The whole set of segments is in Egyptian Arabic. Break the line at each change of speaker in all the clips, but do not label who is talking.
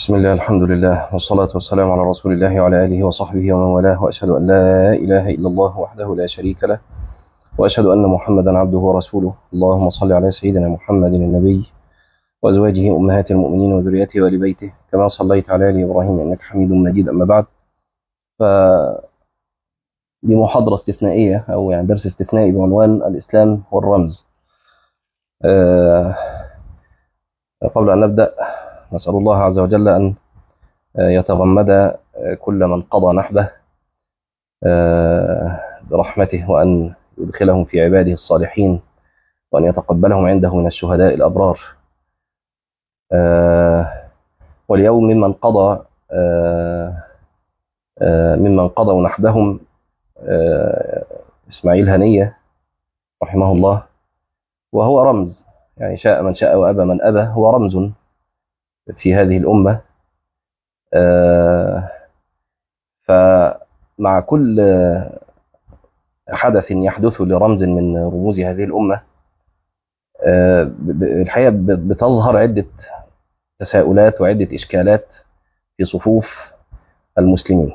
بسم الله الحمد لله والصلاة والسلام على رسول الله وعلى آله وصحبه ومن والاه وأشهد أن لا إله إلا الله وحده لا شريك له وأشهد أن محمدا عبده ورسوله اللهم صل على سيدنا محمد النبي وأزواجه أمهات المؤمنين وذريته وآل بيته كما صليت على آل إبراهيم إنك حميد مجيد أما بعد ف دي محاضرة استثنائية أو يعني درس استثنائي بعنوان الإسلام والرمز آه، قبل أن نبدأ نسأل الله عز وجل أن يتغمد كل من قضى نحبه برحمته وأن يدخلهم في عباده الصالحين وأن يتقبلهم عنده من الشهداء الأبرار واليوم ممن قضى ممن قضوا نحبهم إسماعيل هنية رحمه الله وهو رمز يعني شاء من شاء وأبى من أبى هو رمز في هذه الأمة فمع كل حدث يحدث لرمز من رموز هذه الأمة الحقيقة بتظهر عدة تساؤلات وعدة إشكالات في صفوف المسلمين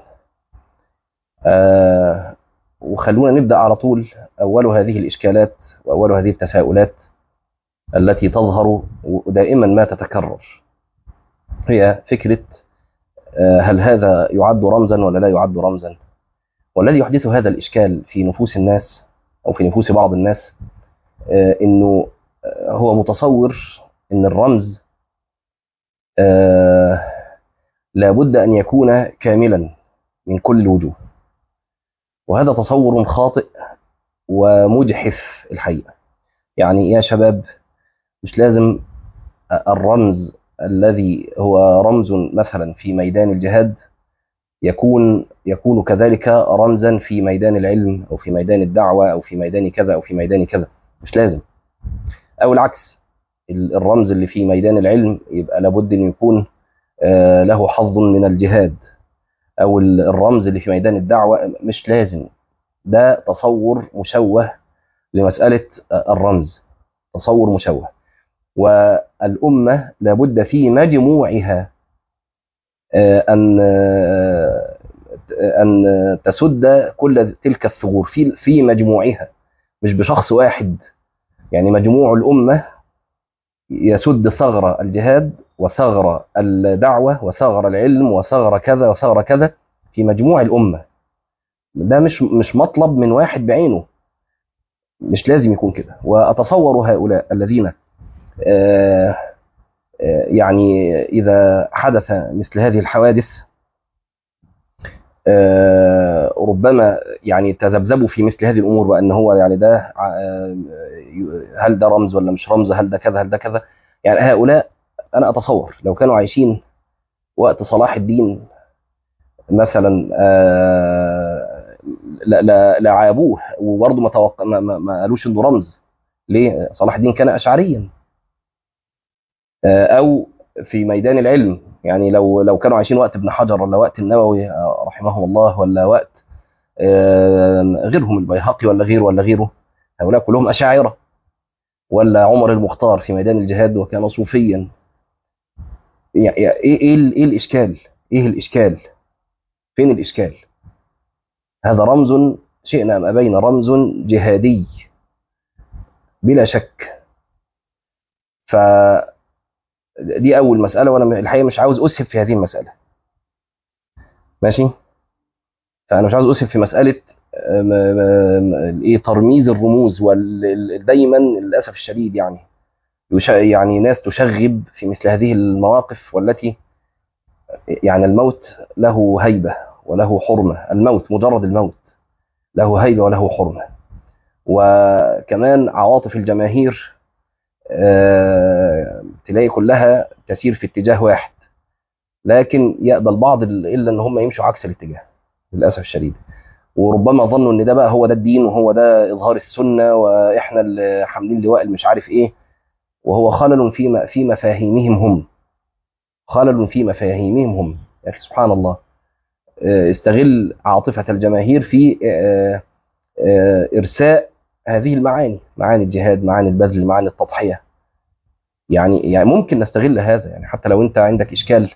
وخلونا نبدأ على طول أول هذه الإشكالات وأول هذه التساؤلات التي تظهر دائما ما تتكرر هي فكرة هل هذا يعد رمزا ولا لا يعد رمزا والذي يحدث هذا الإشكال في نفوس الناس أو في نفوس بعض الناس إنه هو متصور إن الرمز لابد أن يكون كاملا من كل الوجوه وهذا تصور خاطئ ومجحف الحقيقة يعني يا شباب مش لازم الرمز الذي هو رمز مثلا في ميدان الجهاد يكون يكون كذلك رمزا في ميدان العلم او في ميدان الدعوه او في ميدان كذا او في ميدان كذا مش لازم او العكس الرمز اللي في ميدان العلم يبقى لابد ان يكون له حظ من الجهاد او الرمز اللي في ميدان الدعوه مش لازم ده تصور مشوه لمساله الرمز تصور مشوه والأمة لابد في مجموعها أن أن تسد كل تلك الثغور في في مجموعها مش بشخص واحد يعني مجموع الأمة يسد ثغر الجهاد وثغر الدعوة وثغر العلم وثغر كذا وثغر كذا في مجموع الأمة ده مش مش مطلب من واحد بعينه مش لازم يكون كده وأتصور هؤلاء الذين آه آه يعني إذا حدث مثل هذه الحوادث آه ربما يعني تذبذبوا في مثل هذه الأمور بأن هو يعني ده هل ده رمز ولا مش رمز هل ده كذا هل ده كذا يعني هؤلاء أنا أتصور لو كانوا عايشين وقت صلاح الدين مثلا لا لا لعابوه وبرضه ما, توق... ما, ما, ما قالوش انه رمز ليه؟ صلاح الدين كان اشعريا او في ميدان العلم يعني لو لو كانوا عايشين وقت ابن حجر ولا وقت النووي رحمه الله ولا وقت غيرهم البيهقي ولا غيره ولا غيره هؤلاء كلهم اشاعره ولا عمر المختار في ميدان الجهاد وكان صوفيا يعني ايه ايه ايه الاشكال؟ ايه الاشكال؟ فين الاشكال؟ هذا رمز شئنا ام ابينا رمز جهادي بلا شك ف دي اول مساله وانا الحقيقه مش عاوز اسهب في هذه المساله ماشي فانا مش عاوز اسهب في مساله ايه ترميز الرموز ودايما للاسف الشديد يعني يعني ناس تشغب في مثل هذه المواقف والتي يعني الموت له هيبه وله حرمه الموت مجرد الموت له هيبه وله حرمه وكمان عواطف الجماهير آه تلاقي كلها تسير في اتجاه واحد لكن يقبل بعض الا ان هم يمشوا عكس الاتجاه للاسف الشديد وربما ظنوا ان ده بقى هو ده الدين وهو ده اظهار السنه واحنا اللي حاملين لواء مش عارف ايه وهو خلل في في مفاهيمهم هم خلل في مفاهيمهم هم يا اخي سبحان الله آه استغل عاطفه الجماهير في آه ارساء هذه المعاني معاني الجهاد معاني البذل معاني التضحيه يعني يعني ممكن نستغل هذا يعني حتى لو انت عندك اشكال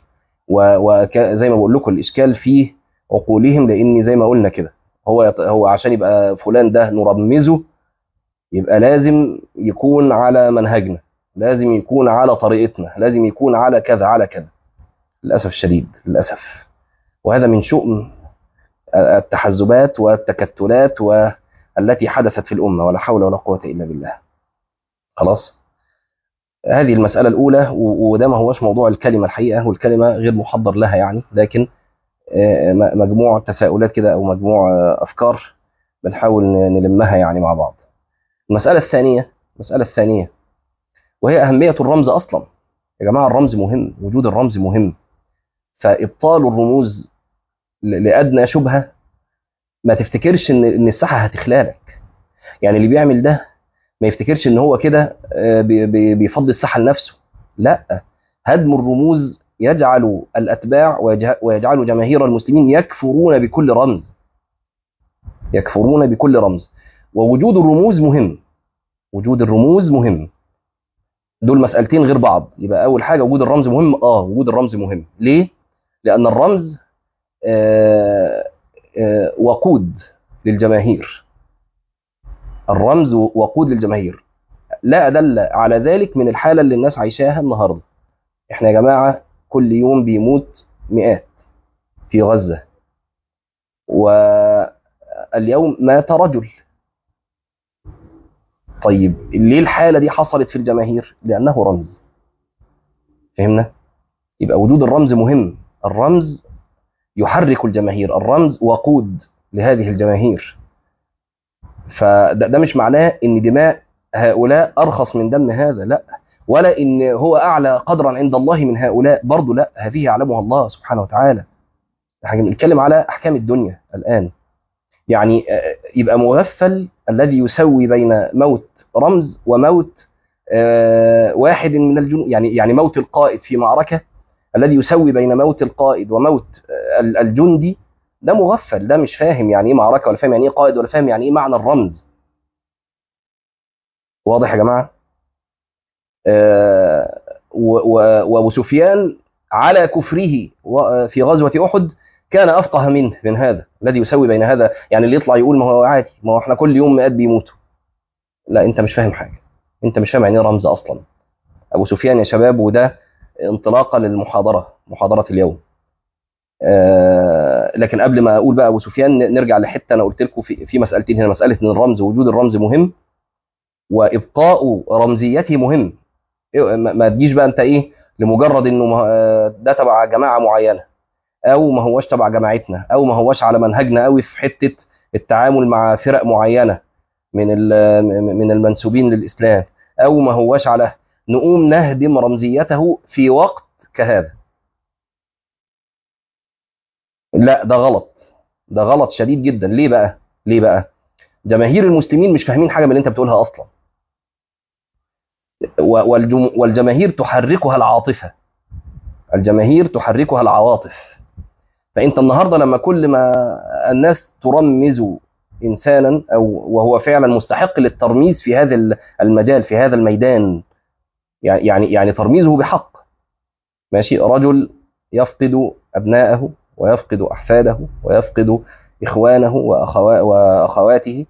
وزي ما بقول لكم الاشكال فيه عقولهم لان زي ما قلنا كده هو يط- هو عشان يبقى فلان ده نرمزه يبقى لازم يكون على منهجنا لازم يكون على طريقتنا لازم يكون على كذا على كذا للاسف الشديد للاسف وهذا من شؤم التحزبات والتكتلات والتي حدثت في الامه ولا حول ولا قوه الا بالله خلاص هذه المساله الاولى و- وده ما هوش موضوع الكلمه الحقيقه والكلمه غير محضر لها يعني لكن آه، م- مجموع تساؤلات كده او مجموع آه، افكار بنحاول ن- نلمها يعني مع بعض المساله الثانيه المساله الثانيه وهي اهميه الرمز اصلا يا جماعه الرمز مهم وجود الرمز مهم فابطال الرموز ل- لادنى شبهه ما تفتكرش ان ان الساحه هتخلالك يعني اللي بيعمل ده ما يفتكرش ان هو كده آه، بي- بي- بيفضي الساحه لنفسه لا هدم الرموز يجعل الاتباع ويجه- ويجعل جماهير المسلمين يكفرون بكل رمز يكفرون بكل رمز ووجود الرموز مهم وجود الرموز مهم دول مسألتين غير بعض يبقى أول حاجة وجود الرمز مهم آه وجود الرمز مهم ليه؟ لأن الرمز آه آه وقود للجماهير الرمز وقود للجماهير لا أدل على ذلك من الحالة اللي الناس عايشاها النهاردة احنا يا جماعة كل يوم بيموت مئات في غزة واليوم مات رجل طيب ليه الحالة دي حصلت في الجماهير لأنه رمز فهمنا يبقى وجود الرمز مهم الرمز يحرك الجماهير الرمز وقود لهذه الجماهير فده ده مش معناه ان دماء هؤلاء ارخص من دم هذا لا ولا ان هو اعلى قدرا عند الله من هؤلاء برضه لا هذه يعلمها الله سبحانه وتعالى احنا بنتكلم على احكام الدنيا الان يعني آه، يبقى مغفل الذي يسوي بين موت رمز وموت آه، واحد من الجنود يعني يعني موت القائد في معركه الذي يسوي بين موت القائد وموت آه، ال- الجندي ده مغفل ده مش فاهم يعني ايه معركه ولا فاهم يعني ايه قائد ولا فاهم يعني ايه معنى الرمز واضح يا جماعه آه، و- و- وابو سفيان على كفره و- في غزوه احد كان افقه منه من هذا الذي يسوي بين هذا يعني اللي يطلع يقول ما هو عادي ما هو احنا كل يوم مئات بيموتوا لا انت مش فاهم حاجه انت مش فاهم يعني ايه رمز اصلا ابو سفيان يا شباب وده انطلاقه للمحاضره محاضره اليوم آه لكن قبل ما اقول بقى ابو سفيان ن- نرجع لحته انا قلت لكم في في مسالتين هنا مساله ان الرمز وجود الرمز مهم وابقاء رمزيته مهم إيه- ما ما تجيش بقى انت ايه لمجرد انه ما- آه، ده تبع جماعه معينه او ما هوش تبع جماعتنا او ما هوش على منهجنا قوي في حته التعامل مع فرق معينه من ال- من المنسوبين للاسلام او ما هوش على نقوم نهدم رمزيته في وقت كهذا لا ده غلط ده غلط شديد جدا ليه بقى ليه بقى جماهير المسلمين مش فاهمين حاجه من اللي انت بتقولها اصلا و- والجم- والجماهير تحركها العاطفه الجماهير تحركها العواطف فانت النهارده لما كل ما الناس ترمز انسانا او وهو فعلا مستحق للترميز في هذا المجال في هذا الميدان يعني يعني يعني ترميزه بحق ماشي رجل يفقد ابناءه ويفقد احفاده ويفقد اخوانه وأخوا واخواته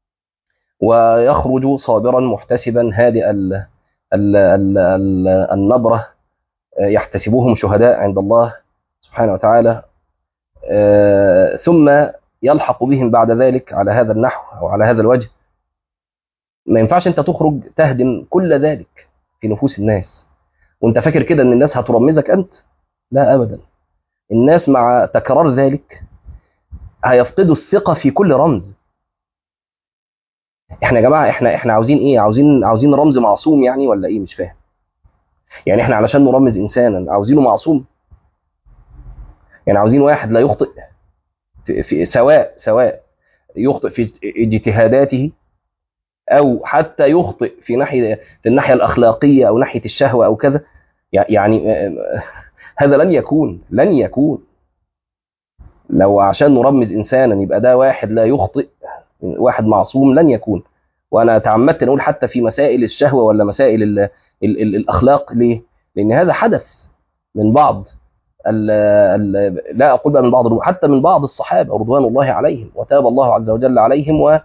ويخرج صابرا محتسبا هادئ ال ال ال ال النبره يحتسبهم شهداء عند الله سبحانه وتعالى آه، ثم يلحق بهم بعد ذلك على هذا النحو او على هذا الوجه ما ينفعش انت تخرج تهدم كل ذلك في نفوس الناس وانت فاكر كده ان الناس هترمزك انت لا ابدا الناس مع تكرار ذلك هيفقدوا الثقه في كل رمز احنا يا جماعه احنا احنا عاوزين ايه عاوزين عاوزين رمز معصوم يعني ولا ايه مش فاهم يعني احنا علشان نرمز انسانا عاوزينه معصوم يعني عاوزين واحد لا يخطئ في, في سواء سواء يخطئ في اجتهاداته او حتى يخطئ في ناحيه في الناحيه الاخلاقيه او ناحيه الشهوه او كذا يعني هذا لن يكون لن يكون لو عشان نرمز انسانا يبقى ده واحد لا يخطئ واحد معصوم لن يكون وانا تعمدت نقول حتى في مسائل الشهوه ولا مسائل ال ال ال الاخلاق ليه؟ لان هذا حدث من بعض ال ال لا اقول بقى من بعض حتى من بعض الصحابه رضوان الله عليهم وتاب الله عز وجل عليهم و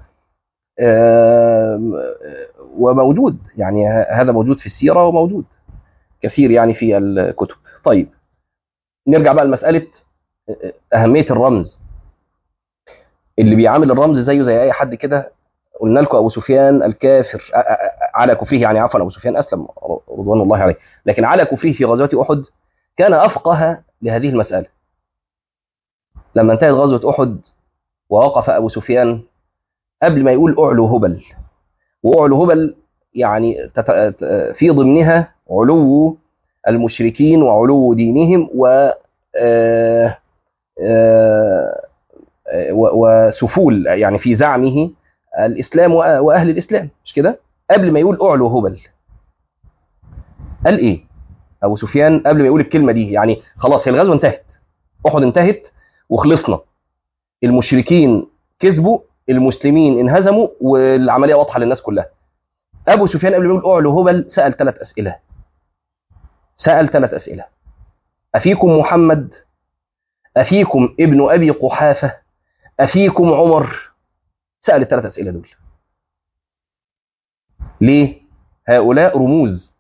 وموجود يعني هذا موجود في السيره وموجود كثير يعني في الكتب طيب نرجع بقى لمساله اهميه الرمز اللي بيعامل الرمز زيه زي اي حد كده قلنا لكم ابو سفيان الكافر على كفره يعني عفوا ابو سفيان اسلم رضوان الله عليه لكن على كفره في غزوه احد كان افقه لهذه المساله لما انتهت غزوه احد ووقف ابو سفيان قبل ما يقول اعلو هبل واعلو هبل يعني في ضمنها علو المشركين وعلو دينهم و وسفول يعني في زعمه الاسلام واهل الاسلام مش كده قبل ما يقول اعلو هبل قال ايه ابو سفيان قبل ما يقول الكلمه دي يعني خلاص هي الغزوه انتهت احد انتهت وخلصنا المشركين كسبوا المسلمين انهزموا والعمليه واضحه للناس كلها ابو سفيان قبل ما يقول اعلو هبل سال ثلاث اسئله سال ثلاث اسئله افيكم محمد افيكم ابن ابي قحافه افيكم عمر سال الثلاث اسئله دول ليه هؤلاء رموز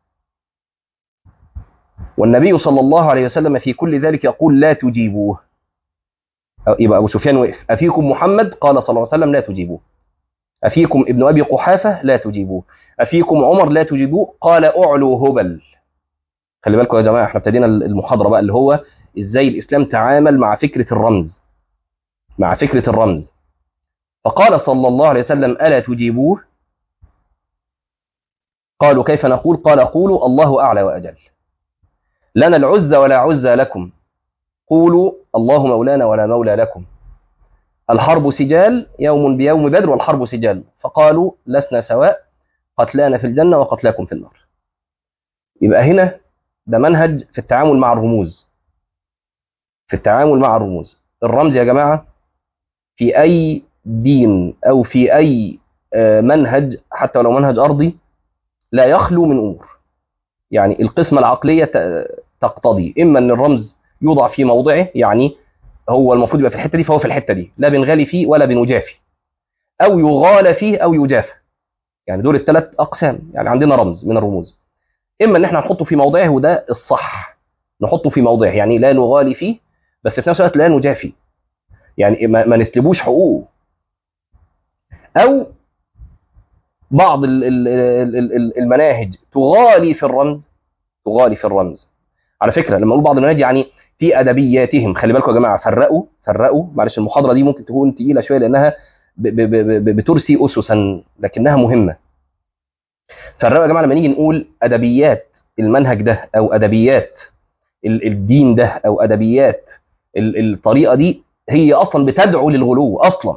والنبي صلى الله عليه وسلم في كل ذلك يقول لا تجيبوه يبقى ابو سفيان وقف افيكم محمد قال صلى الله عليه وسلم لا تجيبوه افيكم ابن ابي قحافه لا تجيبوه افيكم عمر لا تجيبوه قال اعلو هبل خلي بالكم يا جماعه احنا ابتدينا المحاضره بقى اللي هو ازاي الاسلام تعامل مع فكره الرمز مع فكره الرمز فقال صلى الله عليه وسلم الا تجيبوه قالوا كيف نقول قال قولوا الله اعلى واجل لنا العزى ولا عزى لكم قولوا الله مولانا ولا مولى لكم الحرب سجال يوم بيوم بدر والحرب سجال فقالوا لسنا سواء قتلانا في الجنة وقتلاكم في النار يبقى هنا ده منهج في التعامل مع الرموز في التعامل مع الرموز الرمز يا جماعة في أي دين أو في أي منهج حتى ولو منهج أرضي لا يخلو من أمور يعني القسمة العقلية تقتضي إما أن الرمز يوضع في موضعه يعني هو المفروض يبقى في الحته دي فهو في الحته دي لا بنغالي فيه ولا بنجافي او يغال فيه او يجافى يعني دول الثلاث اقسام يعني عندنا رمز من الرموز اما ان احنا نحطه في موضعه وده الصح نحطه في موضعه يعني لا نغالي فيه بس في نفس الوقت لا نجافي يعني ما, ما نسلبوش حقوقه او بعض المناهج تغالي في الرمز تغالي في الرمز على فكره لما اقول بعض المناهج يعني في ادبياتهم خلي بالكم يا جماعه فرقوا فرقوا معلش المحاضره دي ممكن تكون تقيله شويه لانها ب ب ب بترسي اسسا لكنها مهمه فرقوا يا جماعه لما نيجي نقول ادبيات المنهج ده او ادبيات الدين ده او ادبيات الطريقه دي هي اصلا بتدعو للغلو اصلا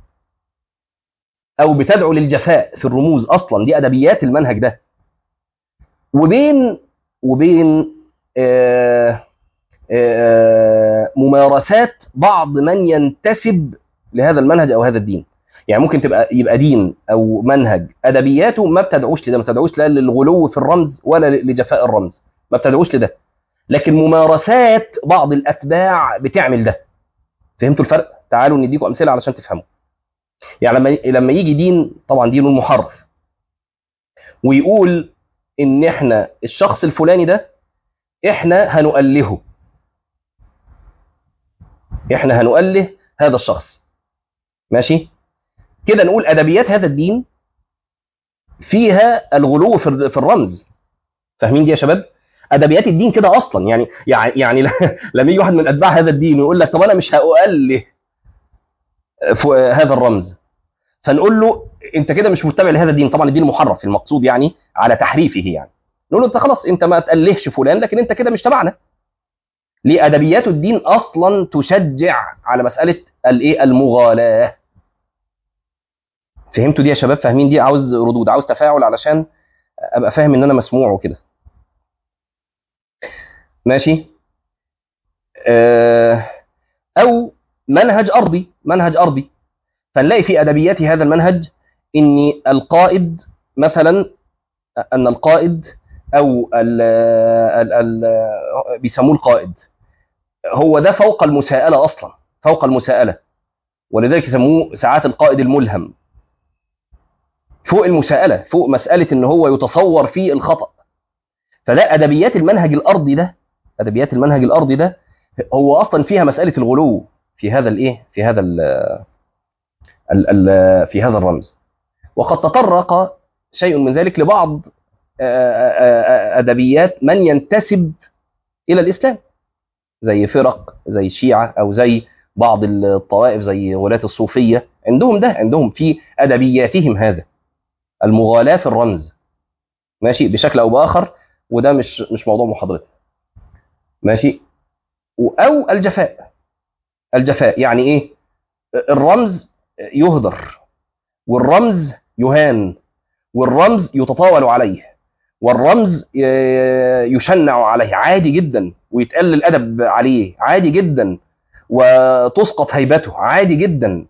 او بتدعو للجفاء في الرموز اصلا دي ادبيات المنهج ده وبين وبين آه آه ممارسات بعض من ينتسب لهذا المنهج او هذا الدين يعني ممكن تبقى يبقى دين او منهج ادبياته ما بتدعوش لده ما بتدعوش لا للغلو في الرمز ولا لجفاء الرمز ما بتدعوش لده لكن ممارسات بعض الاتباع بتعمل ده فهمتوا الفرق تعالوا نديكم امثله علشان تفهموا يعني لما لما يجي دين طبعا دين محرف ويقول ان احنا الشخص الفلاني ده احنا هنؤلهه احنا هنؤله هذا الشخص ماشي كده نقول ادبيات هذا الدين فيها الغلو في الرمز فاهمين دي يا شباب ادبيات الدين كده اصلا يعني يعني يعني لما يجي واحد من اتباع هذا الدين ويقول لك طب انا مش هؤله هذا الرمز فنقول له انت كده مش متبع لهذا الدين طبعا الدين محرف المقصود يعني على تحريفه يعني نقول له انت خلاص انت ما تألهش فلان لكن انت كده مش تبعنا ليه ادبيات الدين اصلا تشجع على مساله الايه المغالاه فهمتوا دي يا شباب فاهمين دي عاوز ردود عاوز تفاعل علشان ابقى فاهم ان انا مسموع وكده ماشي آه او منهج ارضي منهج ارضي فنلاقي في ادبيات هذا المنهج ان القائد مثلا ان القائد او ال ال ال بيسموه القائد هو ده فوق المساءله اصلا فوق المساءله ولذلك يسموه ساعات القائد الملهم فوق المساءله فوق مساله ان هو يتصور فيه الخطا فلا ادبيات المنهج الارضي ده ادبيات المنهج الارضي ده هو اصلا فيها مساله الغلو في هذا الايه في هذا ال ال ال في هذا الرمز وقد تطرق شيء من ذلك لبعض ادبيات من ينتسب الى الاسلام زي فرق زي الشيعه او زي بعض الطوائف زي ولاة الصوفيه عندهم ده عندهم في ادبياتهم هذا المغالاه في الرمز ماشي بشكل او باخر وده مش مش موضوع محاضرتنا ماشي او الجفاء الجفاء يعني ايه الرمز يهدر والرمز يهان والرمز يتطاول عليه والرمز يشنع عليه عادي جدا ويتقل الادب عليه عادي جدا وتسقط هيبته عادي جدا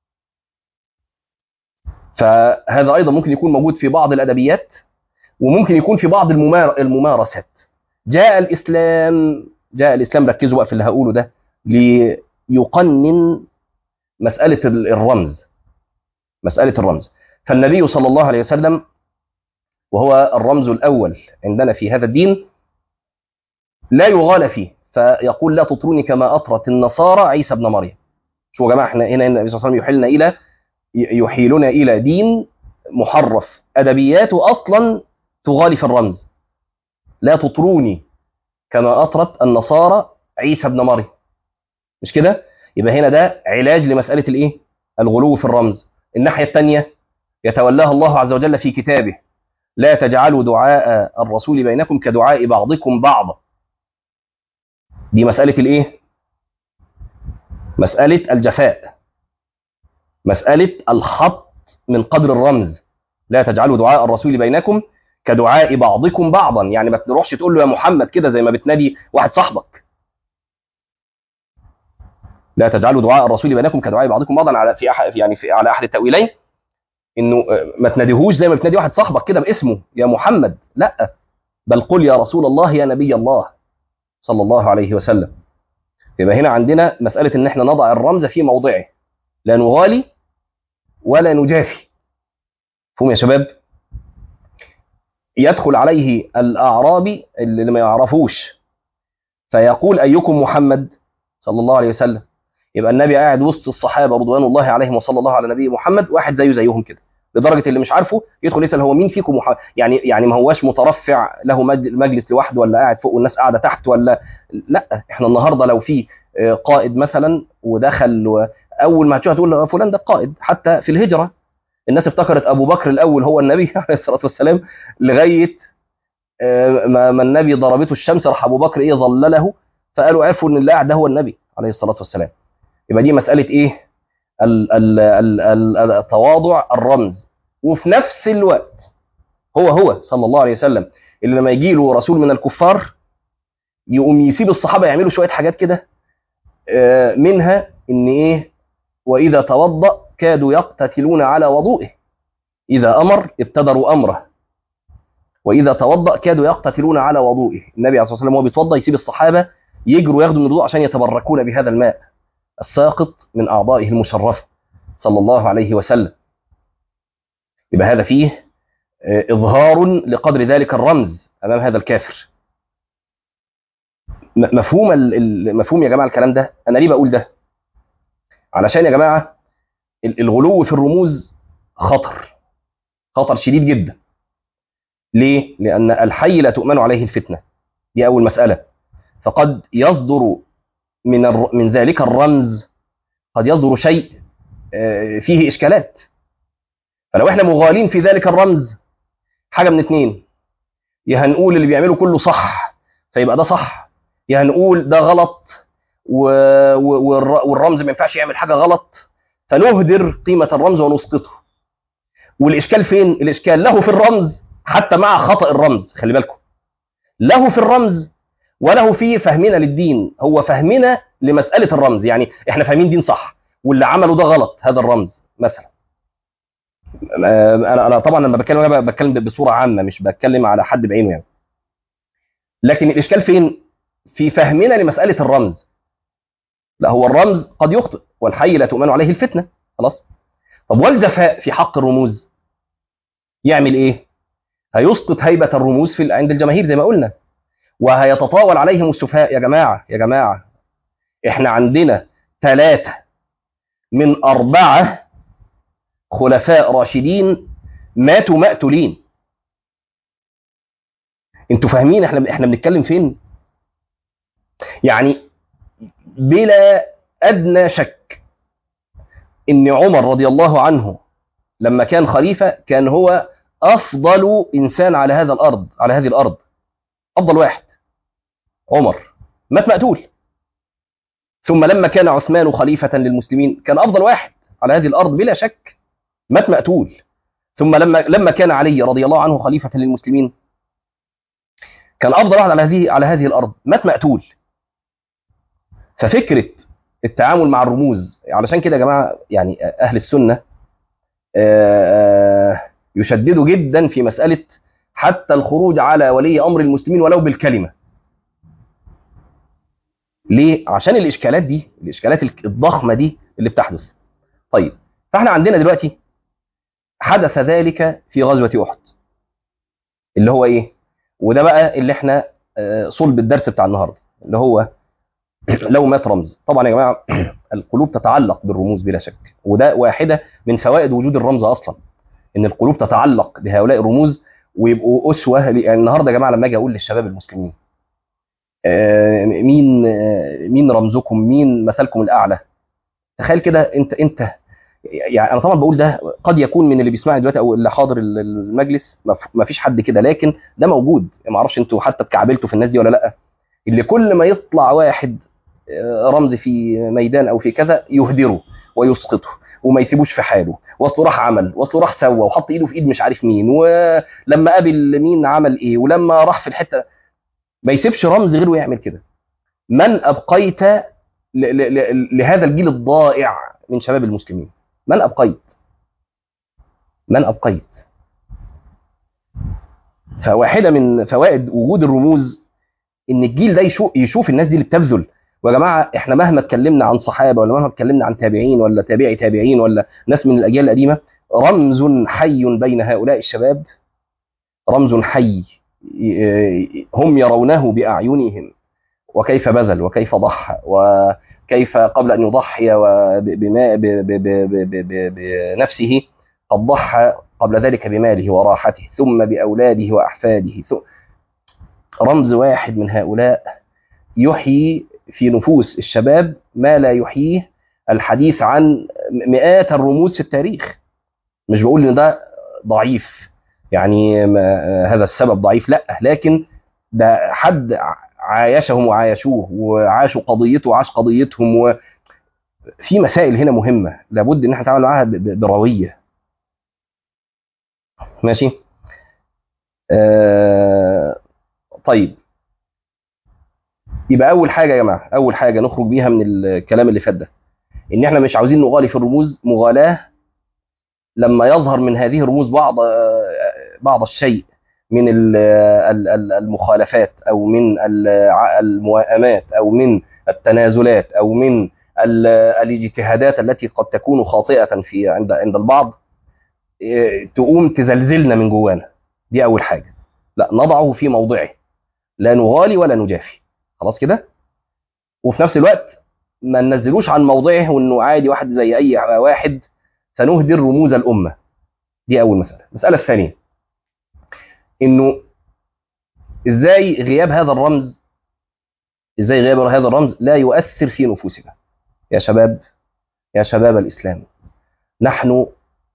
فهذا ايضا ممكن يكون موجود في بعض الادبيات وممكن يكون في بعض الممار الممارسات جاء الاسلام جاء الاسلام ركزوا بقى في اللي هقوله ده ليقنن مساله الرمز مساله الرمز فالنبي صلى الله عليه وسلم وهو الرمز الاول عندنا في هذا الدين لا يغال فيه فيقول لا تطروني كما اطرت النصارى عيسى ابن مريم شو يا جماعه احنا هنا النبي صلى الله عليه وسلم يحيلنا الى يحيلنا الى دين محرف ادبياته اصلا تغالي في الرمز لا تطروني كما اطرت النصارى عيسى ابن مريم مش كده يبقى هنا ده علاج لمساله الايه الغلو في الرمز الناحيه الثانيه يتولاها الله عز وجل في كتابه لا تجعلوا دعاء الرسول بينكم كدعاء بعضكم بعضا دي مساله الايه مساله الجفاء مساله الخط من قدر الرمز لا تجعلوا دعاء الرسول بينكم كدعاء بعضكم بعضا يعني ما تروحش تقول له يا محمد كده زي ما بتنادي واحد صاحبك لا تجعلوا دعاء الرسول بينكم كدعاء بعضكم بعضا على في أحد يعني في على احد التاويلين انه ما تناديهوش زي ما بتنادي واحد صاحبك كده باسمه يا محمد لا بل قل يا رسول الله يا نبي الله صلى الله عليه وسلم يبقى هنا عندنا مساله ان احنا نضع الرمز في موضعه لا نغالي ولا نجافي فهم يا شباب يدخل عليه الاعرابي اللي ما يعرفوش فيقول ايكم محمد صلى الله عليه وسلم يبقى النبي قاعد وسط الصحابه رضوان الله عليهم وصلى الله على نبي محمد واحد زيه زيهم كده لدرجه اللي مش عارفه يدخل يسال هو مين فيكم محمد يعني يعني ما هواش مترفع له مجلس لوحده ولا قاعد فوق والناس قاعده تحت ولا لا احنا النهارده لو في قائد مثلا ودخل و... اول ما هتشوف تقول فلان ده قائد حتى في الهجره الناس افتكرت ابو بكر الاول هو النبي عليه الصلاه والسلام لغايه ما النبي ضربته الشمس راح ابو بكر ايه ظلله فقالوا عرفوا ان اللي قاعد ده هو النبي عليه الصلاه والسلام يبقى دي مساله ايه ال ال ال التواضع الرمز وفي نفس الوقت هو هو صلى الله عليه وسلم اللي لما يجي له رسول من الكفار يقوم يسيب الصحابه يعملوا شويه حاجات كده منها ان ايه واذا توضا كادوا يقتتلون على وضوئه اذا امر ابتدروا امره واذا توضا كادوا يقتتلون على وضوئه النبي عليه الصلاه والسلام وهو بيتوضا يسيب الصحابه يجروا ياخدوا من الوضوء عشان يتبركون بهذا الماء الساقط من اعضائه المشرفه صلى الله عليه وسلم يبقى هذا فيه اظهار لقدر ذلك الرمز امام هذا الكافر مفهوم المفهوم يا جماعه الكلام ده انا ليه بقول ده علشان يا جماعه الغلو في الرموز خطر خطر شديد جدا ليه لان الحي لا تؤمن عليه الفتنه دي اول مساله فقد يصدر من من ذلك الرمز قد يصدر شيء فيه اشكالات فلو احنا مغالين في ذلك الرمز حاجه من اتنين يا هنقول اللي بيعمله كله صح فيبقى ده صح يا هنقول ده غلط و... و... والرمز ما ينفعش يعمل حاجه غلط فنهدر قيمه الرمز ونسقطه والاشكال فين الاشكال له في الرمز حتى مع خطا الرمز خلي بالكم له في الرمز وله في فهمنا للدين هو فهمنا لمساله الرمز يعني احنا فاهمين دين صح واللي عمله ده غلط هذا الرمز مثلا انا انا طبعا لما بتكلم انا بتكلم بصوره عامه مش بتكلم على حد بعينه يعني لكن الاشكال فين في فهمنا لمساله الرمز لا هو الرمز قد يخطئ والحي لا تؤمن عليه الفتنه خلاص طب والجفاء في حق الرموز يعمل ايه هيسقط هيبه الرموز في عند الجماهير زي ما قلنا وهيتطاول عليهم السفهاء يا جماعه يا جماعه احنا عندنا ثلاثه من اربعه خلفاء راشدين ماتوا مقتولين انتوا فاهمين احنا احنا بنتكلم فين يعني بلا ادنى شك ان عمر رضي الله عنه لما كان خليفه كان هو افضل انسان على هذا الارض على هذه الارض افضل واحد عمر مات مقتول ثم لما كان عثمان خليفه للمسلمين كان افضل واحد على هذه الارض بلا شك مات مقتول ثم لما لما كان علي رضي الله عنه خليفه للمسلمين كان افضل واحد على هذه على هذه الارض مات مقتول ففكره التعامل مع الرموز علشان كده يا جماعه يعني اهل السنه يشددوا جدا في مساله حتى الخروج على ولي امر المسلمين ولو بالكلمه ليه عشان الاشكالات دي الاشكالات الضخمه دي اللي بتحدث طيب فاحنا عندنا دلوقتي حدث ذلك في غزوه احد اللي هو ايه وده بقى اللي احنا صلب الدرس بتاع النهارده اللي هو لو مات رمز طبعا يا جماعه القلوب تتعلق بالرموز بلا شك وده واحده من فوائد وجود الرمز اصلا ان القلوب تتعلق بهؤلاء الرموز ويبقوا اسوه يعني النهارده يا جماعه لما اجي اقول للشباب المسلمين مين مين رمزكم مين مثلكم الاعلى تخيل كده انت انت يعني انا طبعا بقول ده قد يكون من اللي بيسمعني دلوقتي او اللي حاضر المجلس ما فيش حد كده لكن ده موجود ما اعرفش انتوا حتى اتكعبلتوا في الناس دي ولا لا اللي كل ما يطلع واحد رمز في ميدان او في كذا يهدره ويسقطه وما يسيبوش في حاله واصله راح عمل واصله راح سوى وحط ايده في ايد مش عارف مين ولما قابل مين عمل ايه ولما راح في الحته ما يسيبش رمز غيره يعمل كده من ابقيت لهذا الجيل الضائع من شباب المسلمين من ابقيت من ابقيت فواحده من فوائد وجود الرموز ان الجيل ده يشوف, يشوف الناس دي اللي بتبذل ويا جماعه احنا مهما اتكلمنا عن صحابه ولا مهما اتكلمنا عن تابعين ولا تابعي تابعين ولا ناس من الاجيال القديمه رمز حي بين هؤلاء الشباب رمز حي هم يرونه باعينهم وكيف بذل وكيف ضحى وكيف قبل ان يضحي بنفسه قد ضحى قبل ذلك بماله وراحته ثم باولاده واحفاده ثم رمز واحد من هؤلاء يحيي في نفوس الشباب ما لا يحييه الحديث عن مئات الرموز في التاريخ مش بقول ان ده ضعيف يعني هذا السبب ضعيف لا لكن ده حد عايشهم وعايشوه وعاشوا قضيته وعاش قضيتهم وفي مسائل هنا مهمه لابد ان احنا نتعامل معاها برويه ماشي آه طيب يبقى اول حاجه يا جماعه اول حاجه نخرج بيها من الكلام اللي فات ده ان احنا مش عاوزين نغالي في الرموز مغالاه لما يظهر من هذه الرموز بعض بعض الشيء من المخالفات او من الموائمات او من التنازلات او من الاجتهادات التي قد تكون خاطئه في عند عند البعض تقوم تزلزلنا من جوانا دي اول حاجه لا نضعه في موضعه لا نغالي ولا نجافي خلاص كده وفي نفس الوقت ما ننزلوش عن موضعه وانه عادي واحد زي اي واحد سنهدر رموز الامه دي اول مساله المساله الثانيه انه ازاي غياب هذا الرمز ازاي غياب هذا الرمز لا يؤثر في نفوسنا يا شباب يا شباب الاسلام نحن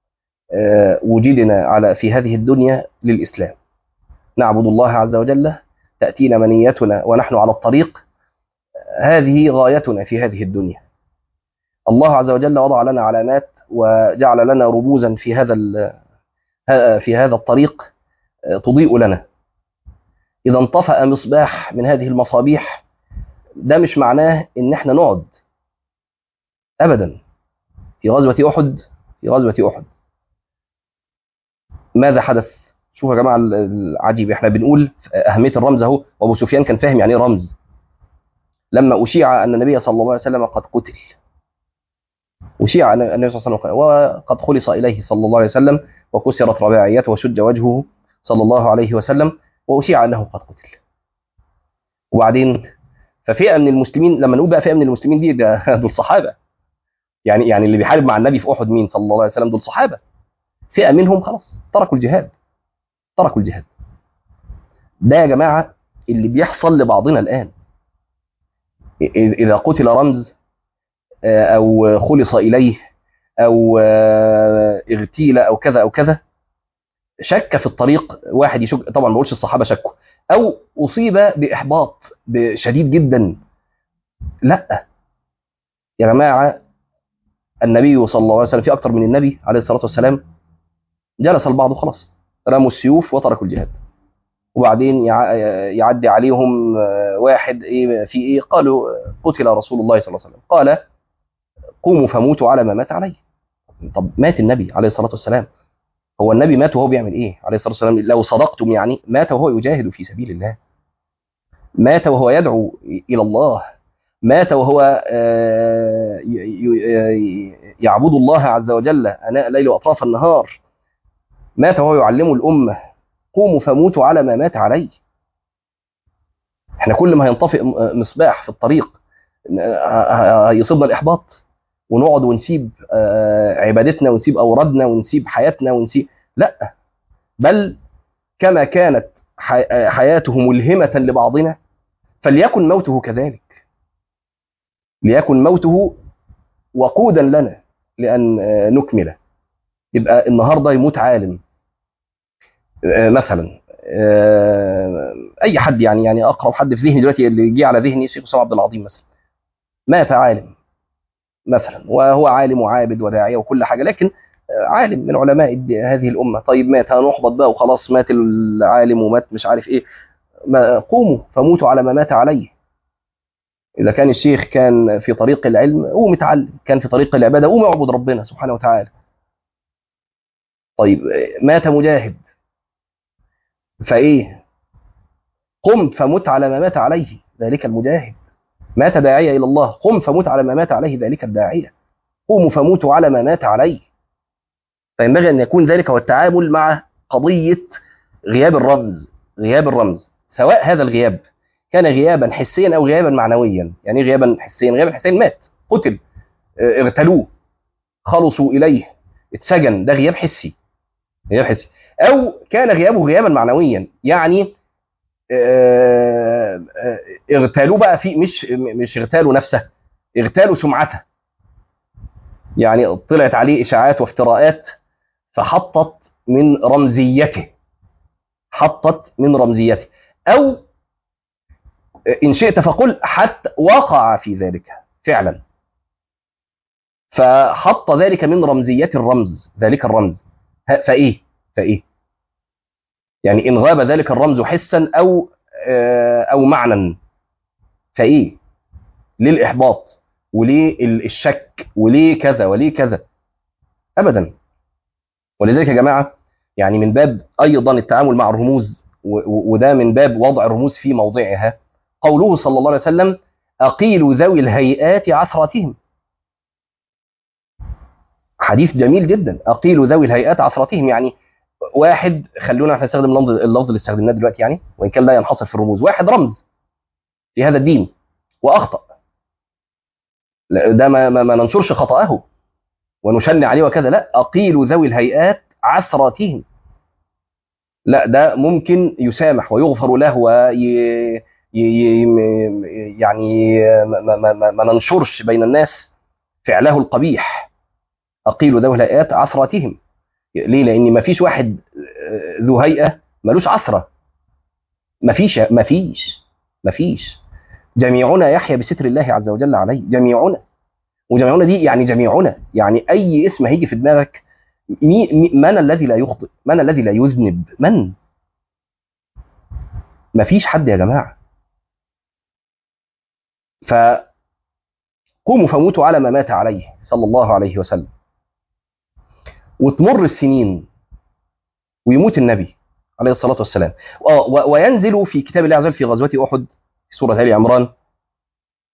وجدنا على في هذه الدنيا للاسلام نعبد الله عز وجل تاتينا منيتنا ونحن على الطريق هذه غايتنا في هذه الدنيا الله عز وجل وضع لنا علامات وجعل لنا رموزا في هذا في هذا الطريق تضيء لنا إذا انطفأ مصباح من هذه المصابيح ده مش معناه إن إحنا نقعد أبدا في غزوة أحد في غزوة أحد ماذا حدث؟ شوفوا يا جماعة العجيب إحنا بنقول أهمية الرمز أهو وأبو سفيان كان فاهم يعني إيه رمز لما أشيع أن النبي صلى الله عليه وسلم قد قتل أشيع أن النبي صلى الله عليه وسلم وقد خلص إليه صلى الله عليه وسلم وكسرت رباعيته وشج وجهه صلى الله عليه وسلم وأشيع أنه قد قتل وبعدين ففئة من المسلمين لما نقول بقى فئة من المسلمين دي ده دول صحابة يعني يعني اللي بيحارب مع النبي في أحد مين صلى الله عليه وسلم دول صحابة فئة منهم خلاص تركوا الجهاد تركوا الجهاد ده يا جماعة اللي بيحصل لبعضنا الآن إذا قتل رمز أو خلص إليه أو اغتيل أو كذا أو كذا شك في الطريق واحد يشك طبعا ما بقولش الصحابة شكوا أو أصيب بإحباط شديد جدا لا يا جماعة النبي صلى الله عليه وسلم في أكثر من النبي عليه الصلاة والسلام جلس البعض خلاص رموا السيوف وتركوا الجهاد وبعدين يعدي عليهم واحد ايه في ايه قالوا قتل رسول الله صلى الله عليه وسلم قال قوموا فموتوا على ما مات عليه طب مات النبي عليه الصلاه والسلام هو النبي مات وهو بيعمل ايه عليه الصلاه والسلام لو صدقتم يعني مات وهو يجاهد في سبيل الله مات وهو يدعو الى الله مات وهو يعبد الله عز وجل اناء الليل واطراف النهار مات وهو يعلم الامه قوموا فموتوا على ما مات عليه احنا كل ما هينطفئ مصباح في الطريق يصيبنا الاحباط ونقعد ونسيب عبادتنا ونسيب اوردنا ونسيب حياتنا ونسيب لا بل كما كانت حياته ملهمه لبعضنا فليكن موته كذلك ليكن موته وقودا لنا لان نكمله يبقى النهارده يموت عالم مثلا اي حد يعني يعني اقرب حد في ذهني دلوقتي اللي جه على ذهني الشيخ اسامه عبد العظيم مثلا مات عالم مثلا وهو عالم وعابد وداعيه وكل حاجه لكن عالم من علماء هذه الامه طيب مات هنحبط بقى وخلاص مات العالم ومات مش عارف ايه قوموا فموتوا على ما مات عليه اذا كان الشيخ كان في طريق العلم قوم اتعلم كان في طريق العباده قوم اعبد ربنا سبحانه وتعالى طيب مات مجاهد فايه قم فمت على ما مات عليه ذلك المجاهد مات داعية إلى الله قم فمت على ما مات عليه ذلك الداعية قوموا فموتوا على ما مات عليه فينبغي أن يكون ذلك هو التعامل مع قضية غياب الرمز غياب الرمز سواء هذا الغياب كان غيابا حسيا أو غيابا معنويا يعني غيابا حسيا غيابا حسيا مات قتل اغتالوه خلصوا إليه اتسجن ده غياب حسي غياب حسي أو كان غيابه غيابا معنويا يعني اغتالوه بقى في مش مش اغتالوا نفسه اغتالوا سمعته يعني طلعت عليه اشاعات وافتراءات فحطت من رمزيته حطت من رمزيته او ان شئت فقل حتى وقع في ذلك فعلا فحط ذلك من رمزيات الرمز ذلك الرمز فايه فايه يعني ان غاب ذلك الرمز حسا او او معنى فايه ليه الاحباط وليه الشك وليه كذا وليه كذا ابدا ولذلك يا جماعه يعني من باب ايضا التعامل مع الرموز وده من باب وضع الرموز في موضعها قوله صلى الله عليه وسلم اقيل ذوي الهيئات عثرتهم حديث جميل جدا اقيل ذوي الهيئات عثرتهم يعني واحد خلونا احنا نستخدم اللفظ اللفظ اللي استخدمناه دلوقتي يعني وان كان لا ينحصر في الرموز واحد رمز في هذا الدين واخطا ده ما, ما, ما ننشرش خطاه ونشن عليه وكذا لا اقيل ذوي الهيئات عثراتهم لا ده ممكن يسامح ويغفر له وي يعني ما, ما, ما, ما ننشرش بين الناس فعله القبيح اقيل ذوي الهيئات عثراتهم ليه لان ما فيش واحد ذو هيئه ملوش عثره ما فيش ما فيش ما فيش جميعنا يحيا بستر الله عز وجل عليه جميعنا وجميعنا دي يعني جميعنا يعني اي اسم هيجي في دماغك مي مي من الذي لا يخطئ من الذي لا يذنب من ما فيش حد يا جماعه ف قوموا فموتوا على ما مات عليه صلى الله عليه وسلم وتمر السنين ويموت النبي عليه الصلاة والسلام وينزل في كتاب الله عز وجل في غزوة أحد في سورة آل عمران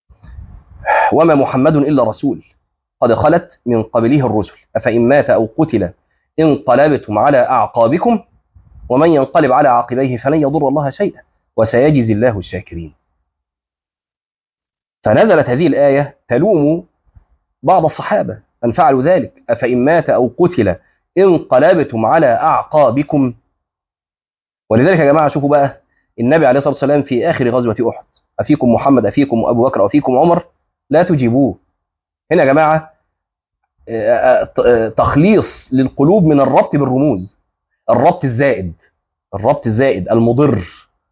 وما محمد إلا رسول قد خلت من قبله الرسل أفإن مات أو قتل انقلبتم على أعقابكم ومن ينقلب على عقبيه فلن يضر الله شيئا وسيجزي الله الشاكرين فنزلت هذه الآية تلوم بعض الصحابة أن فعلوا ذلك أفإن مات أو قتل انقلبتم على أعقابكم ولذلك يا جماعة شوفوا بقى النبي عليه الصلاة والسلام في آخر غزوة أحد أفيكم محمد أفيكم أبو بكر أفيكم عمر لا تجيبوه هنا يا جماعة تخليص للقلوب من الربط بالرموز الربط الزائد الربط الزائد المضر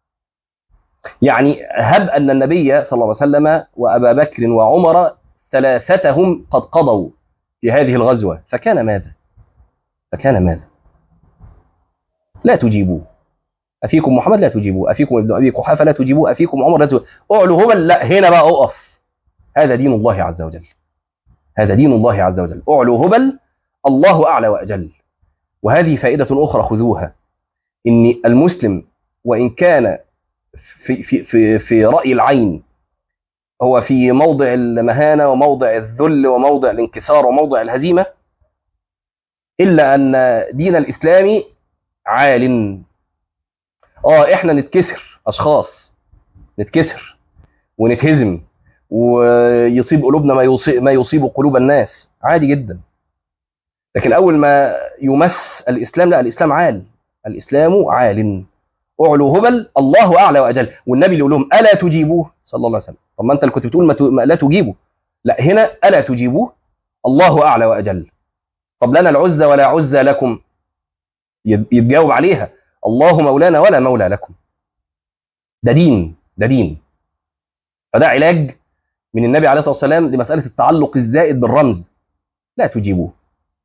يعني هب أن النبي صلى الله عليه وسلم وأبا بكر وعمر ثلاثتهم قد قضوا في هذه الغزوة فكان ماذا فكان ماذا لا تجيبوه أفيكم محمد لا تجيبوه أفيكم ابن أبي قحافة لا تجيبوه أفيكم عمر لا تجيبوه أعلوا هبل لا هنا بقى أقف هذا دين الله عز وجل هذا دين الله عز وجل أعلوا هبل الله أعلى وأجل وهذه فائدة أخرى خذوها إن المسلم وإن كان في, في, في, في رأي العين هو في موضع المهانة وموضع الذل وموضع الانكسار وموضع الهزيمة إلا أن دين الإسلام عال آه إحنا نتكسر أشخاص نتكسر ونتهزم ويصيب قلوبنا ما يصيب, ما يصيب قلوب الناس عادي جدا لكن أول ما يمس الإسلام لا الإسلام عال الإسلام عال أعلو هبل الله أعلى وأجل والنبي اللي يقول لهم ألا تجيبوه صلى الله عليه وسلم طب ما أنت اللي كنت بتقول ما, ت... ما لا تجيبه لا هنا ألا تجيبوه الله أعلى وأجل طب لنا العزة ولا عزة لكم يتجاوب عليها الله مولانا ولا مولى لكم ده دين ده دين فده علاج من النبي عليه الصلاة والسلام لمسألة التعلق الزائد بالرمز لا تجيبوه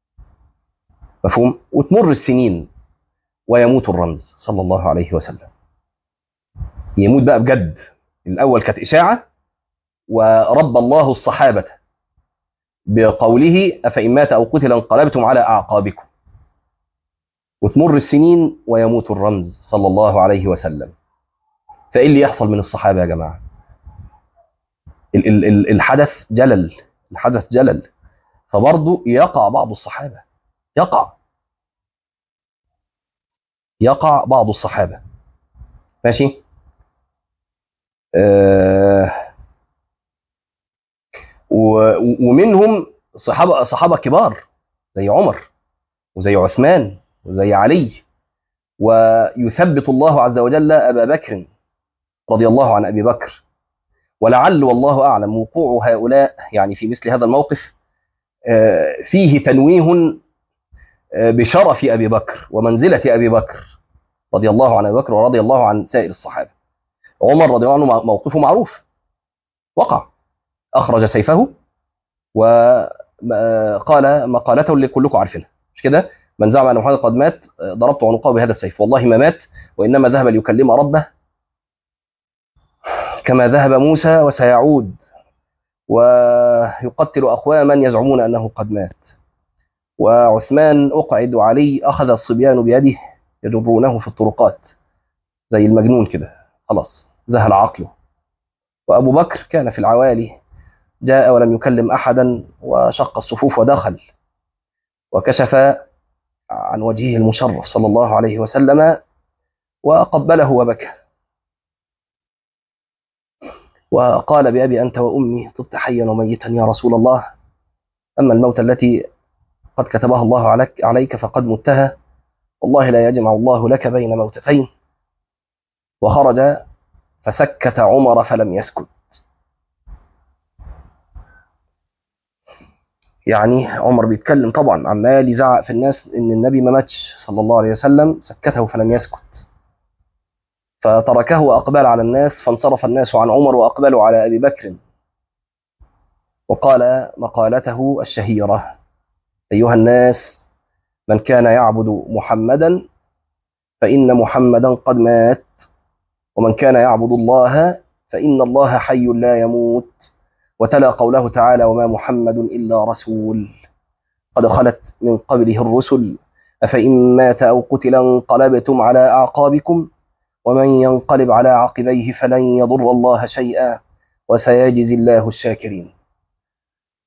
مفهوم وتمر السنين ويموت الرمز صلى الله عليه وسلم يموت بقى بجد الأول كانت إشاعة ورب الله الصحابة بقوله أفإن مات أو قتل انقلبتم على أعقابكم وتمر السنين ويموت الرمز صلى الله عليه وسلم فإيه اللي يحصل من الصحابة يا جماعة ال ال ال الحدث جلل الحدث جلل فبرضه يقع بعض الصحابة يقع يقع بعض الصحابة ماشي آه ومنهم صحابة صحابة كبار زي عمر وزي عثمان وزي علي ويثبت الله عز وجل أبا بكر رضي الله عن أبي بكر ولعل والله أعلم وقوع هؤلاء يعني في مثل هذا الموقف فيه تنويه بشرف أبي بكر ومنزلة أبي بكر رضي الله عن أبي بكر ورضي الله عن سائر الصحابة عمر رضي الله عنه موقفه معروف وقع أخرج سيفه وقال مقالته اللي كلكم عارفينها مش كده من زعم أن محمد قد مات ضربت عنقه بهذا السيف والله ما مات وإنما ذهب ليكلم ربه كما ذهب موسى وسيعود ويقتل أقواما يزعمون أنه قد مات وعثمان أقعد علي أخذ الصبيان بيده يجرونه في الطرقات زي المجنون كده خلاص ذهل عقله وأبو بكر كان في العوالي جاء ولم يكلم أحدا وشق الصفوف ودخل وكشف عن وجهه المشرف صلى الله عليه وسلم وقبله وبكى وقال بأبي أنت وأمي طبت حيا وميتا يا رسول الله أما الموت التي قد كتبها الله عليك, عليك فقد متها والله لا يجمع الله لك بين موتتين وخرج فسكت عمر فلم يسكت يعني عمر بيتكلم طبعا عمال يزعق في الناس ان النبي ما ماتش صلى الله عليه وسلم سكته فلم يسكت فتركه واقبل على الناس فانصرف الناس عن عمر واقبلوا على ابي بكر وقال مقالته الشهيره ايها الناس من كان يعبد محمدا فان محمدا قد مات ومن كان يعبد الله فان الله حي لا يموت وتلا قوله تعالى وما محمد إلا رسول قد خلت من قبله الرسل أفإن مات أو قتل انقلبتم على أعقابكم ومن ينقلب على عقبيه فلن يضر الله شيئا وسيجزي الله الشاكرين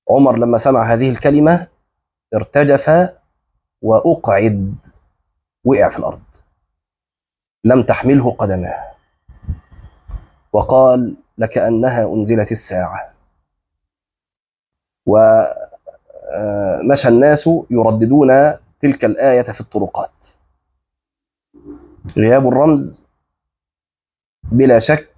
عمر لما سمع هذه الكلمة ارتجف وأقعد وقع في الأرض لم تحمله قدماه وقال لكأنها أنزلت الساعة ومشى الناس يرددون تلك الآية في الطرقات غياب الرمز بلا شك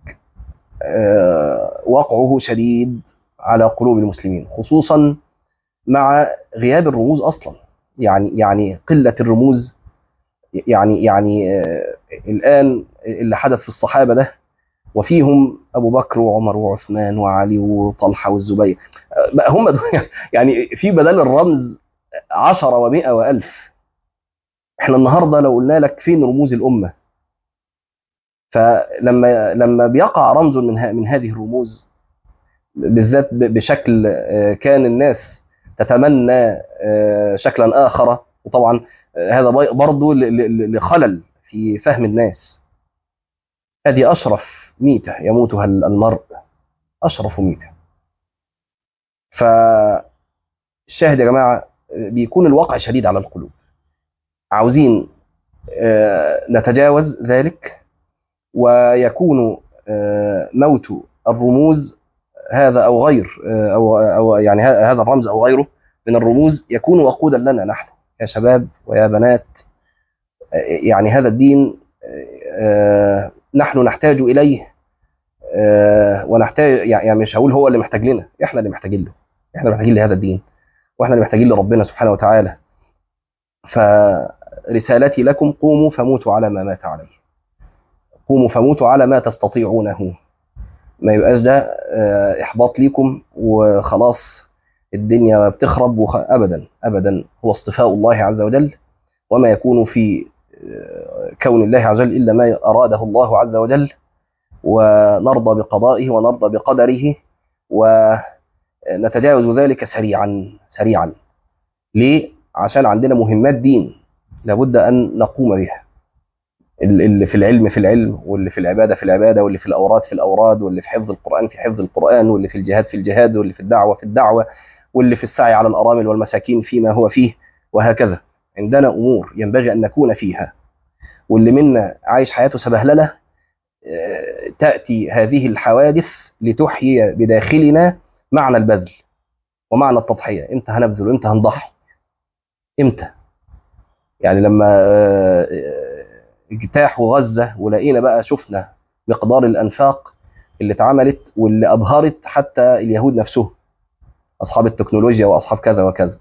وقعه شديد على قلوب المسلمين خصوصا مع غياب الرموز اصلا يعني يعني قله الرموز يعني يعني الان اللي حدث في الصحابه ده وفيهم ابو بكر وعمر وعثمان وعلي وطلحه والزبير هم يعني في بدل الرمز عشرة ومئة وألف احنا النهارده لو قلنا لك فين رموز الامه فلما لما بيقع رمز من من هذه الرموز بالذات بشكل كان الناس تتمنى شكلا اخر وطبعا هذا برضه لخلل في فهم الناس هذه اشرف ميته يموتها المرء اشرف ميته فالشاهد يا جماعه بيكون الواقع شديد على القلوب عاوزين نتجاوز ذلك ويكون موت الرموز هذا او غير او او يعني هذا الرمز او غيره من الرموز يكون وقودا لنا نحن يا شباب ويا بنات يعني هذا الدين نحن نحتاج اليه ونحتاج يعني مش هقول هو اللي محتاج لنا احنا اللي محتاجين له احنا اللي محتاجين لهذا الدين واحنا اللي محتاجين لربنا سبحانه وتعالى فرسالتي لكم قوموا فموتوا على ما مات عليه قوموا فموتوا على ما تستطيعونه ما يبقاش ده احباط ليكم وخلاص الدنيا بتخرب وخ... ابدا ابدا هو اصطفاء الله عز وجل وما يكون في كون الله عز وجل الا ما اراده الله عز وجل ونرضى بقضائه ونرضى بقدره ونتجاوز ذلك سريعا سريعا ليه عشان عندنا مهمات دين لابد ان نقوم بها اللي في العلم في العلم واللي في العبادة في العبادة واللي في الأوراد في الأوراد واللي في حفظ القرآن في حفظ القرآن واللي في الجهاد في الجهاد واللي في الدعوة في الدعوة واللي في السعي على الأرامل والمساكين فيما هو فيه وهكذا عندنا أمور ينبغي أن نكون فيها واللي منا عايش حياته سبهللة تأتي هذه الحوادث لتحيي بداخلنا معنى البذل ومعنى التضحية امتى هنبذل وامتى هنضحي امتى يعني لما اجتاحوا غزة ولقينا بقى شفنا مقدار الأنفاق اللي اتعملت واللي أبهرت حتى اليهود نفسهم أصحاب التكنولوجيا وأصحاب كذا وكذا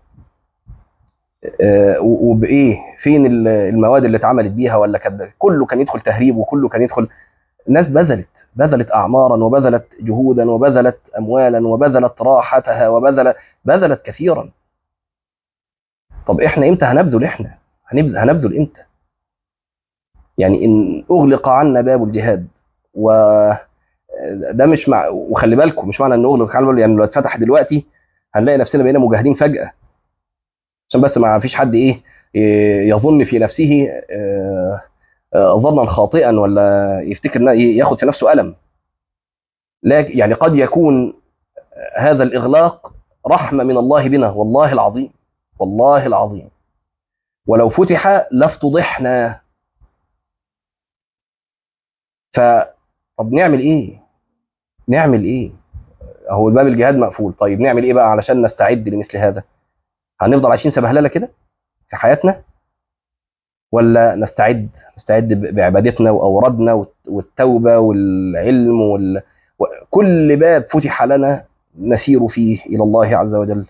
وبإيه فين المواد اللي اتعملت بيها ولا كده كله كان يدخل تهريب وكله كان يدخل الناس بذلت بذلت أعمارا وبذلت جهودا وبذلت أموالا وبذلت راحتها وبذلت بذلت كثيرا طب احنا امتى هنبذل احنا هنبذل هنبذل امتى يعني ان اغلق عنا باب الجهاد و ده مش مع وخلي بالكم مش معنى ان اغلق عنا يعني لو اتفتح دلوقتي هنلاقي نفسنا بقينا مجاهدين فجاه عشان بس ما فيش حد ايه يظن في نفسه ظنا خاطئا ولا يفتكر ياخد في نفسه الم لكن يعني قد يكون هذا الاغلاق رحمه من الله بنا والله العظيم والله العظيم ولو فتح لافتضحنا ف طب نعمل ايه نعمل ايه هو الباب الجهاد مقفول طيب نعمل ايه بقى علشان نستعد لمثل هذا هنفضل عايشين سبهلله كده في حياتنا ولا نستعد نستعد بعبادتنا واوردنا والتوبه والعلم وال... كل باب فتح لنا نسير فيه الى الله عز وجل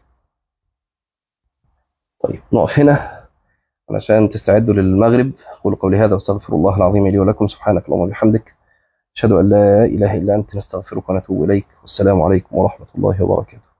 طيب نقف هنا علشان تستعدوا للمغرب قولوا قولي هذا واستغفر الله العظيم لي ولكم سبحانك اللهم وبحمدك أشهد أن لا إله إلا أنت نستغفرك ونتوب إليك والسلام عليكم ورحمة الله وبركاته